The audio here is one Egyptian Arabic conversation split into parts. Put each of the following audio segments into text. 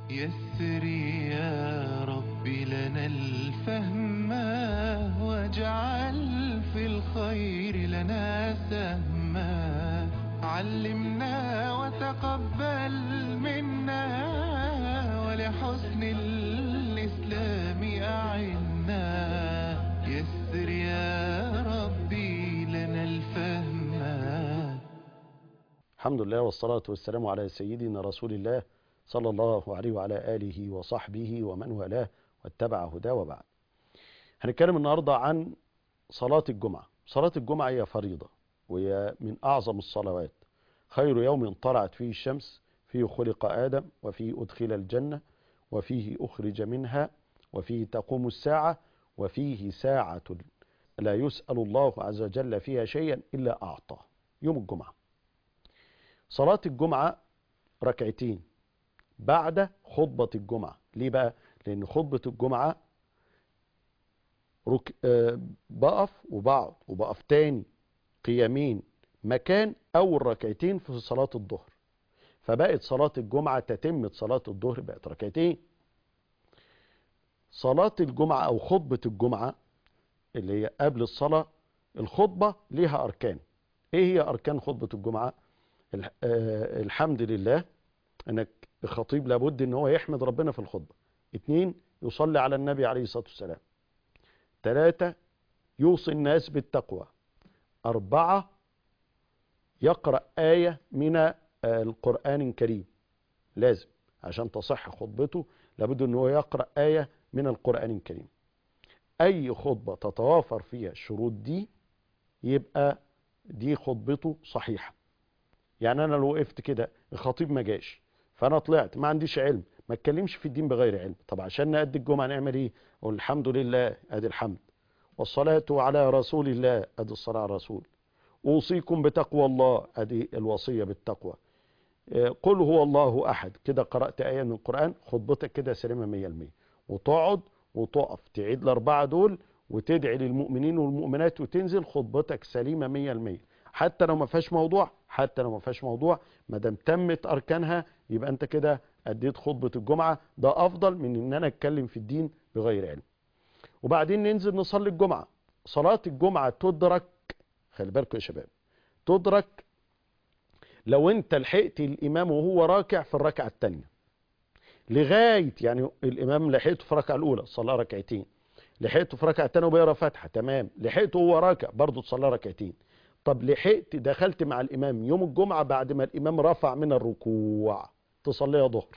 يسر يا رب لنا الفهم واجعل في الخير لنا سهما علمنا وتقبل منا ولحسن الإسلام أعنا يسر يا ربي لنا الفهم الحمد لله والصلاة والسلام على سيدنا رسول الله صلى الله عليه وعلى آله وصحبه ومن والاه واتبع هداه وبعد هنتكلم النهاردة عن صلاة الجمعة صلاة الجمعة هي فريضة وهي من أعظم الصلوات خير يوم طلعت فيه الشمس فيه خلق آدم وفيه أدخل الجنة وفيه أخرج منها وفيه تقوم الساعة وفيه ساعة لا يسأل الله عز وجل فيها شيئا إلا أعطاه يوم الجمعة صلاة الجمعة ركعتين بعد خطبة الجمعة ليه بقى لأن خطبة الجمعة رك... آه بقف وبقعد وبقف تاني قيامين مكان أول ركعتين في صلاة الظهر فبقت صلاة الجمعة تتمة صلاة الظهر بقت ركعتين صلاة الجمعة أو خطبة الجمعة اللي هي قبل الصلاة الخطبة ليها أركان إيه هي أركان خطبة الجمعة الحمد لله انك الخطيب لابد ان هو يحمد ربنا في الخطبة اتنين يصلي على النبي عليه الصلاة والسلام تلاتة يوصي الناس بالتقوى اربعة يقرأ آية من القرآن الكريم لازم عشان تصح خطبته لابد ان هو يقرأ آية من القرآن الكريم اي خطبة تتوافر فيها الشروط دي يبقى دي خطبته صحيحة يعني انا لو وقفت كده الخطيب ما جاش فانا طلعت ما عنديش علم ما اتكلمش في الدين بغير علم طب عشان نأدي الجمعة نعمل ايه اقول الحمد لله ادي الحمد والصلاة على رسول الله ادي الصلاة على الرسول اوصيكم بتقوى الله ادي الوصية بالتقوى قل هو الله احد كده قرأت آية من القرآن خطبتك كده سليمة مية المية وتقعد وتقف تعيد الاربعة دول وتدعي للمؤمنين والمؤمنات وتنزل خطبتك سليمة مية المية حتى لو ما فيهاش موضوع حتى لو ما فيهاش موضوع ما دام تمت اركانها يبقى انت كده اديت خطبه الجمعه ده افضل من ان انا اتكلم في الدين بغير علم وبعدين ننزل نصلي الجمعه صلاه الجمعه تدرك خلي بالكم يا شباب تدرك لو انت لحقت الامام وهو راكع في الركعه الثانيه لغايه يعني الامام لحقته في الركعه الاولى صلى ركعتين لحقته في الركعه الثانيه وبيقرا فاتحه تمام لحقته وهو راكع برضه تصلي ركعتين طب لحقت دخلت مع الامام يوم الجمعة بعد ما الامام رفع من الركوع تصليها ظهر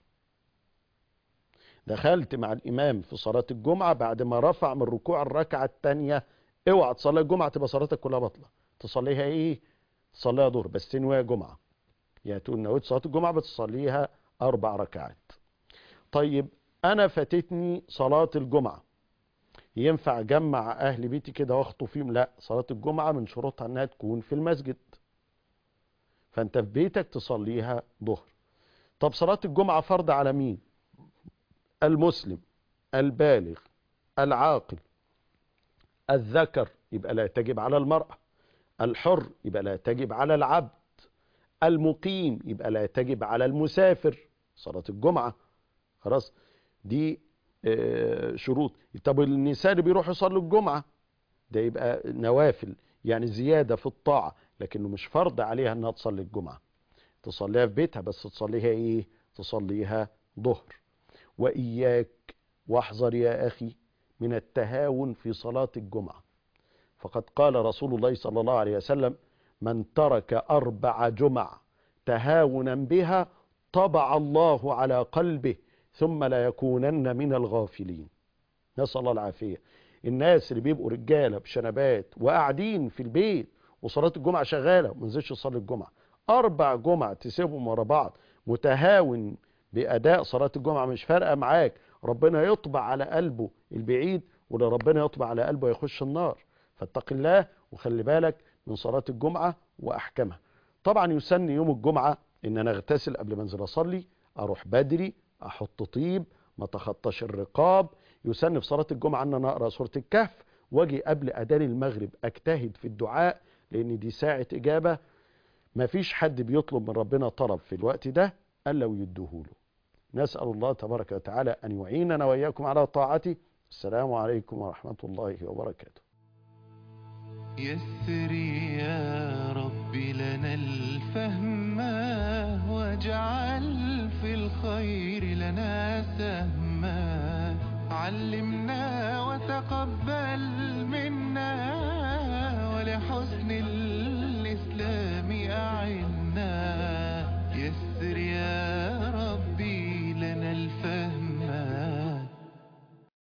دخلت مع الامام في صلاة الجمعة بعد ما رفع من الركوع الركعة الثانية اوعى تصلي الجمعة تبقى صلاتك كلها بطلة تصليها ايه تصليها ظهر بس تنويها جمعة يعني تقول نويت صلاة الجمعة بتصليها اربع ركعات طيب انا فاتتني صلاة الجمعة ينفع اجمع اهل بيتي كده واخطو فيهم لا صلاة الجمعة من شروطها انها تكون في المسجد فانت في بيتك تصليها ظهر طب صلاة الجمعة فرض على مين المسلم البالغ العاقل الذكر يبقى لا تجب على المرأة الحر يبقى لا تجب على العبد المقيم يبقى لا تجب على المسافر صلاة الجمعة خلاص دي شروط طب النساء اللي بيروحوا يصلوا الجمعة ده يبقى نوافل يعني زيادة في الطاعة لكنه مش فرض عليها انها تصلي الجمعة تصليها في بيتها بس تصليها ايه تصليها ظهر وإياك واحذر يا أخي من التهاون في صلاة الجمعة فقد قال رسول الله صلى الله عليه وسلم من ترك أربع جمع تهاونا بها طبع الله على قلبه ثم لا يكونن من الغافلين نسأل الله العافية الناس اللي بيبقوا رجالة بشنبات وقاعدين في البيت وصلاة الجمعة شغالة وما نزلش يصلي الجمعة أربع جمعة تسيبهم ورا بعض متهاون بأداء صلاة الجمعة مش فارقة معاك ربنا يطبع على قلبه البعيد ولا ربنا يطبع على قلبه يخش النار فاتق الله وخلي بالك من صلاة الجمعة وأحكامها طبعا يسن يوم الجمعة ان انا اغتسل قبل ما انزل اصلي اروح بدري احط طيب ما تخطاش الرقاب يسن في صلاة الجمعة ان انا اقرا سورة الكهف واجي قبل اذان المغرب اجتهد في الدعاء لان دي ساعة اجابة ما فيش حد بيطلب من ربنا طلب في الوقت ده الا ويديهوله نسأل الله تبارك وتعالى أن يعيننا وإياكم على طاعته السلام عليكم ورحمة الله وبركاته يسر يا رب لنا الفهم واجعل في الخير لنا سهما علم